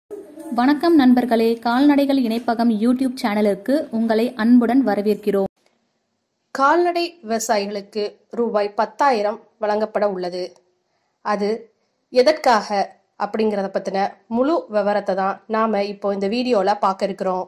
வணக்கம் நண்பர்களே கால்நடைகள் இணைப்பகம் யூடியூப் சேனலுக்கு உங்களை அன்புடன் வரவேற்கிறோம் கால்நடை விவசாயிகளுக்கு ரூபாய் பத்தாயிரம் வழங்கப்பட உள்ளது அது எதற்காக அப்படிங்கிறத பற்றின முழு விவரத்தை தான் நாம் இப்போ இந்த வீடியோவில் பார்க்க இருக்கிறோம்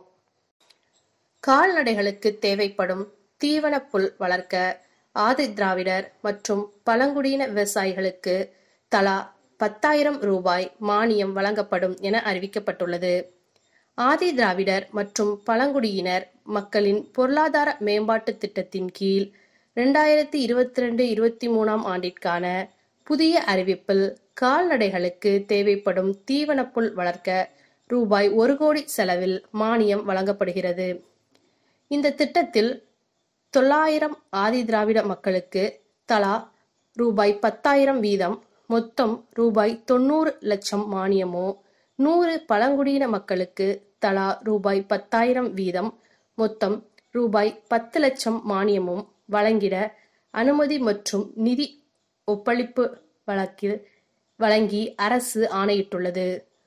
கால்நடைகளுக்கு தேவைப்படும் தீவன புல் வளர்க்க ஆதி திராவிடர் மற்றும் பழங்குடியின விவசாயிகளுக்கு தலா பத்தாயிரம் ரூபாய் மானியம் வழங்கப்படும் என அறிவிக்கப்பட்டுள்ளது ஆதி திராவிடர் மற்றும் பழங்குடியினர் மக்களின் பொருளாதார மேம்பாட்டு திட்டத்தின் கீழ் ரெண்டாயிரத்தி இருபத்தி ரெண்டு இருபத்தி மூணாம் ஆண்டிற்கான புதிய அறிவிப்பில் கால்நடைகளுக்கு தேவைப்படும் தீவனப்புல் வளர்க்க ரூபாய் ஒரு கோடி செலவில் மானியம் வழங்கப்படுகிறது இந்த திட்டத்தில் தொள்ளாயிரம் ஆதி திராவிட மக்களுக்கு தலா ரூபாய் பத்தாயிரம் வீதம் மொத்தம் ரூபாய் தொண்ணூறு லட்சம் மானியமோ நூறு பழங்குடியின மக்களுக்கு தலா ரூபாய் பத்தாயிரம் வீதம் மொத்தம் ரூபாய் பத்து லட்சம் மானியமும் வழங்கிட அனுமதி மற்றும் நிதி ஒப்பளிப்பு வழக்கில் வழங்கி அரசு ஆணையிட்டுள்ளது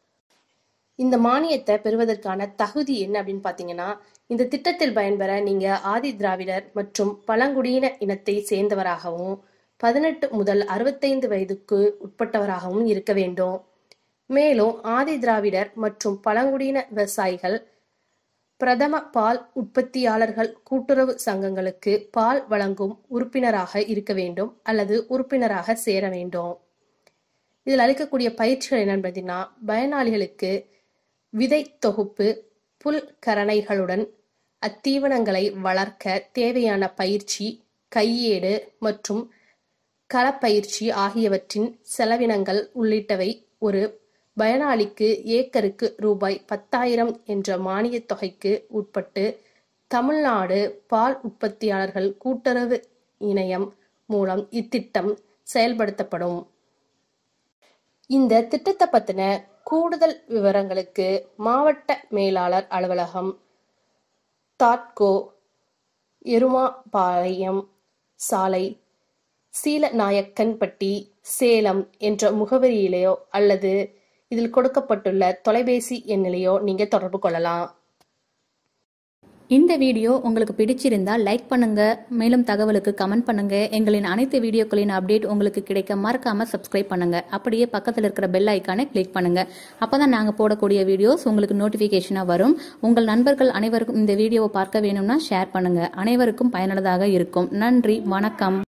இந்த மானியத்தை பெறுவதற்கான தகுதி என்ன அப்படின்னு பார்த்தீங்கன்னா இந்த திட்டத்தில் பயன்பெற நீங்க ஆதி திராவிடர் மற்றும் பழங்குடியின இனத்தை சேர்ந்தவராகவும் பதினெட்டு முதல் அறுபத்தைந்து வயதுக்கு உட்பட்டவராகவும் இருக்க வேண்டும் மேலும் ஆதி திராவிடர் மற்றும் பழங்குடியின விவசாயிகள் பிரதம பால் உற்பத்தியாளர்கள் கூட்டுறவு சங்கங்களுக்கு பால் வழங்கும் உறுப்பினராக இருக்க வேண்டும் அல்லது உறுப்பினராக சேர வேண்டும் இதில் அளிக்கக்கூடிய பயிற்சிகள் என்னன்னு பார்த்தீங்கன்னா பயனாளிகளுக்கு விதை தொகுப்பு புல் கரணைகளுடன் அத்தீவனங்களை வளர்க்க தேவையான பயிற்சி கையேடு மற்றும் களப்பயிற்சி ஆகியவற்றின் செலவினங்கள் உள்ளிட்டவை ஒரு பயனாளிக்கு ஏக்கருக்கு ரூபாய் பத்தாயிரம் என்ற மானியத் தொகைக்கு உட்பட்டு தமிழ்நாடு பால் உற்பத்தியாளர்கள் கூட்டுறவு இணையம் மூலம் இத்திட்டம் செயல்படுத்தப்படும் இந்த திட்டத்தை பத்தின கூடுதல் விவரங்களுக்கு மாவட்ட மேலாளர் அலுவலகம் தாட்கோ எருமாபாளையம் சாலை சீலநாயக்கன்பட்டி சேலம் என்ற முகவரியிலேயோ அல்லது இதில் கொடுக்கப்பட்டுள்ள தொலைபேசி எண்ணிலேயோ நீங்க தொடர்பு கொள்ளலாம் இந்த வீடியோ உங்களுக்கு பிடிச்சிருந்தா லைக் பண்ணுங்க மேலும் தகவலுக்கு கமெண்ட் பண்ணுங்க எங்களின் அனைத்து வீடியோக்களின் அப்டேட் உங்களுக்கு கிடைக்க மறக்காம சப்ஸ்கிரைப் பண்ணுங்க அப்படியே பக்கத்தில் இருக்கிற பெல் ஐக்கானை கிளிக் பண்ணுங்க அப்பதான் நாங்க போடக்கூடிய வீடியோஸ் உங்களுக்கு நோட்டிபிகேஷனா வரும் உங்கள் நண்பர்கள் அனைவருக்கும் இந்த வீடியோவை பார்க்க வேணும்னா ஷேர் பண்ணுங்க அனைவருக்கும் பயனுள்ளதாக இருக்கும் நன்றி வணக்கம்